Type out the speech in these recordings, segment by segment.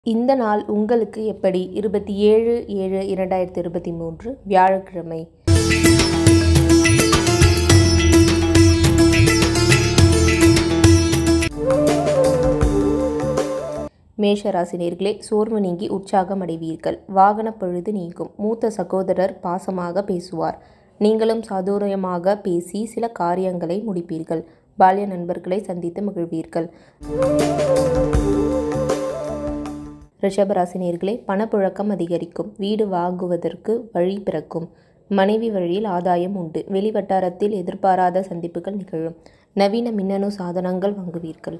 இந்த நாள் உங்களுக்கு எப்படி இருபத்தி ஏழு ஏழு இரண்டாயிரத்தி இருபத்தி மூன்று வியாழக்கிழமை மேஷ ராசினியர்களே சோர்வு நீங்கி உற்சாகம் அடைவீர்கள் வாகன பழுது நீங்கும் மூத்த சகோதரர் பாசமாக பேசுவார் நீங்களும் சாதுரியமாக பேசி சில காரியங்களை முடிப்பீர்கள் பால்ய நண்பர்களை சந்தித்து மகிழ்வீர்கள் ரிஷபராசினியர்களே பணப்புழக்கம் அதிகரிக்கும் வீடு வாங்குவதற்கு வழி பிறக்கும் மனைவி வழியில் ஆதாயம் உண்டு வெளிவட்டாரத்தில் எதிர்பாராத சந்திப்புகள் நிகழும் நவீன மின்னணு சாதனங்கள் வாங்குவீர்கள்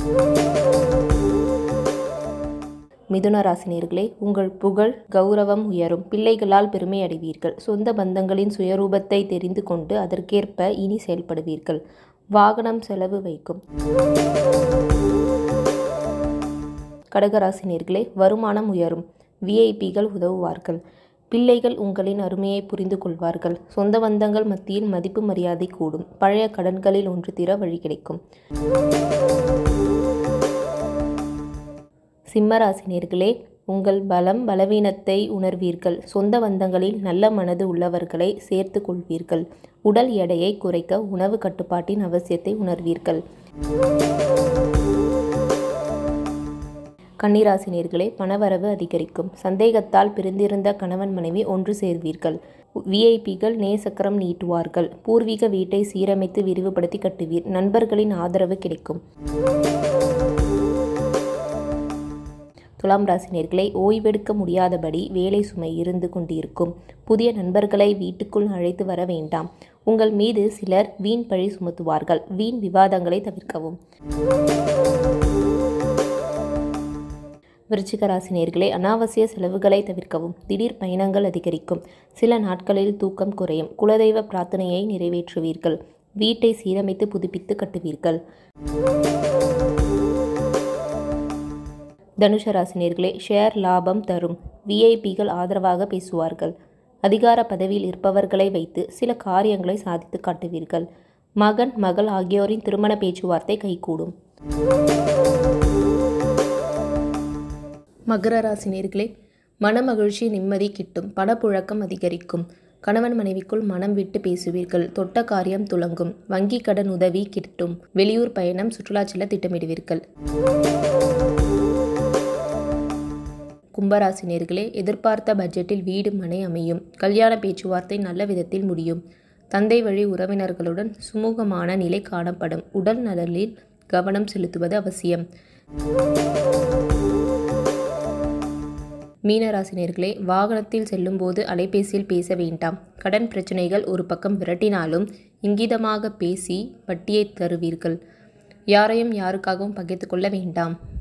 மிதுன ராசினியர்களே உங்கள் புகழ் கௌரவம் உயரும் பிள்ளைகளால் பெருமை அடைவீர்கள் சொந்த பந்தங்களின் சுயரூபத்தை தெரிந்து கொண்டு அதற்கேற்ப இனி செயல்படுவீர்கள் வாகனம் செலவு வைக்கும் கடகராசினியர்களே வருமானம் உயரும் விஐபிகள் உதவுவார்கள் பிள்ளைகள் உங்களின் அருமையை புரிந்து கொள்வார்கள் சொந்த பந்தங்கள் மத்தியில் மதிப்பு மரியாதை கூடும் பழைய கடன்களில் ஒன்று தீர வழி கிடைக்கும் சிம்மராசினியர்களே உங்கள் பலம் பலவீனத்தை உணர்வீர்கள் சொந்த பந்தங்களில் நல்ல மனது உள்ளவர்களை சேர்த்து கொள்வீர்கள் உடல் எடையை குறைக்க உணவு கட்டுப்பாட்டின் அவசியத்தை உணர்வீர்கள் கன்னிராசினியர்களே பணவரவு அதிகரிக்கும் சந்தேகத்தால் பிரிந்திருந்த கணவன் மனைவி ஒன்று சேர்வீர்கள் விஐபிகள் நேசக்கரம் நீட்டுவார்கள் பூர்வீக வீட்டை சீரமைத்து விரிவுபடுத்தி கட்டுவீர் நண்பர்களின் ஆதரவு கிடைக்கும் துலாம் ராசினியர்களை ஓய்வெடுக்க முடியாதபடி வேலை சுமை இருந்து கொண்டிருக்கும் புதிய நண்பர்களை வீட்டுக்குள் அழைத்து வர வேண்டாம் உங்கள் மீது சிலர் வீண் பழி சுமத்துவார்கள் வீண் விவாதங்களை தவிர்க்கவும் விருச்சிக ராசினியர்களே அனாவசிய செலவுகளை தவிர்க்கவும் திடீர் பயணங்கள் அதிகரிக்கும் சில நாட்களில் தூக்கம் குறையும் குலதெய்வ பிரார்த்தனையை நிறைவேற்றுவீர்கள் வீட்டை சீரமைத்து புதுப்பித்து கட்டுவீர்கள் தனுஷ ராசினியர்களே ஷேர் லாபம் தரும் விஐபிகள் ஆதரவாக பேசுவார்கள் அதிகார பதவியில் இருப்பவர்களை வைத்து சில காரியங்களை சாதித்து காட்டுவீர்கள் மகன் மகள் ஆகியோரின் திருமண பேச்சுவார்த்தை கைகூடும் மகர ராசினியர்களே மனமகிழ்ச்சி நிம்மதி கிட்டும் பணப்புழக்கம் அதிகரிக்கும் கணவன் மனைவிக்குள் மனம் விட்டு பேசுவீர்கள் தொட்ட காரியம் துலங்கும் வங்கி கடன் உதவி கிட்டும் வெளியூர் பயணம் சுற்றுலா செல்ல திட்டமிடுவீர்கள் கும்பராசினியர்களே எதிர்பார்த்த பட்ஜெட்டில் வீடு மனை அமையும் கல்யாண பேச்சுவார்த்தை நல்ல விதத்தில் முடியும் தந்தை வழி உறவினர்களுடன் சுமூகமான நிலை காணப்படும் உடல் நலனில் கவனம் செலுத்துவது அவசியம் மீனராசினியர்களே வாகனத்தில் செல்லும்போது அலைபேசியில் பேச வேண்டாம் கடன் பிரச்சனைகள் ஒரு பக்கம் விரட்டினாலும் இங்கிதமாக பேசி வட்டியை தருவீர்கள் யாரையும் யாருக்காகவும் பகைத்து கொள்ள வேண்டாம்